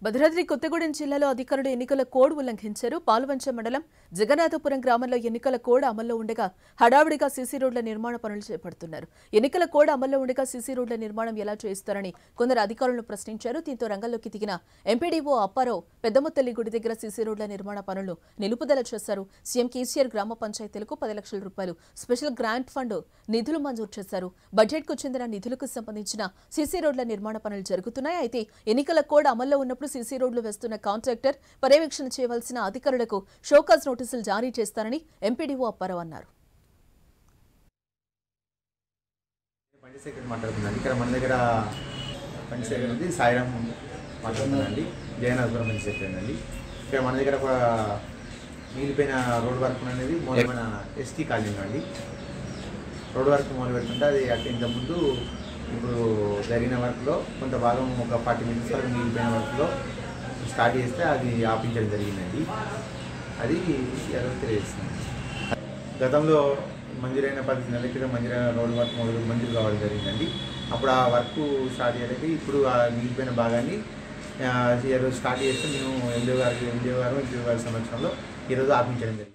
భద్రాద్రి కొత్తగూడెం జిల్లాలో అధికారులు ఎన్నికల కోడ్ ఉల్లంఘించారు పాల్వంచ మండలం జగన్నాథపురం గ్రామంలో ఎన్నికల కోడ్ అమల్లో ఉండగా హడావిడిగా సీసీ రోడ్ల నిర్మాణ పనులు చేపడుతున్నారు ఎన్నికల కోడ్ అమల్లో ఉండగా సీసీ రోడ్ల నిర్మాణం ఎలా చేస్తారని కొందరు అధికారులను ప్రశ్నించారు దీంతో రంగంలోకి దిగిన ఎంపీడీఓ అప్పారావు పెద్దముత్తల్లి గుడి దగ్గర సీసీ రోడ్ల నిర్మాణ పనులు నిలుపుదల చేశారు సీఎం కేసీఆర్ గ్రామ పంచాయతీలకు పది లక్షల రూపాయలు స్పెషల్ గ్రాంట్ ఫండ్ నిధులు మంజూరు చేశారు బడ్జెట్కు చెందిన నిధులకు సంబంధించిన సీసీ రోడ్ల నిర్మాణ పనులు జరుగుతున్నాయి అయితే ఎన్నికల కోడ్ అమల్లో ఉన్నప్పుడు సీసీ రోడ్లు వేస్తున్న కాంట్రాక్టర్ పర్యవేక్షణ చేయవలసిన అధికారులకు షోకాజ్ నోటీసులు జారీ చేస్తారని ఎంపీడీఓ అప్పారావు అన్నారు పండి సెక్రటరీ మాట్లాడుతున్నాను ఇక్కడ మన దగ్గర పండి సెక్రటరీ ఉంది సాయిరామ్ మాట్లాడుతున్నానండి జయనాథపురం పండి సెక్రటరీ అండి ఇక్కడ మన దగ్గర ఒక మిగిలిపోయిన రోడ్ వర్క్ అనేది మొన్న మన ఎస్టీ కాలనీ అండి రోడ్ వర్క్ మొదలు పెడుతుంటే అది అట్లా ఇంతకుముందు ఇప్పుడు జరిగిన వర్క్లో కొంత భాగం ఒక ఫార్టీ మినిట్స్ వరకు మిగిలిపోయిన వర్క్లో స్టార్ట్ చేస్తే అది ఆపించడం జరిగిందండి అది ఎవరికి తెలియజేస్తుంది గతంలో మంజూరైన పది నెలల క్రితం మంజూరైన రోడ్ వర్క్ మొదలు మంజూరు కావడం జరిగిందండి అప్పుడు ఆ వర్క్ స్టార్ట్ చేయడానికి ఇప్పుడు ఆ మిగిలిపోయిన భాగాన్ని ఆ, ఈరోజు స్టార్ట్ చేస్తే మేము ఎండిఓ గారికి ఎండిఓ గారు ఎండిఓ గారి సంవత్సరంలో ఈరోజు ఆపించడం జరిగింది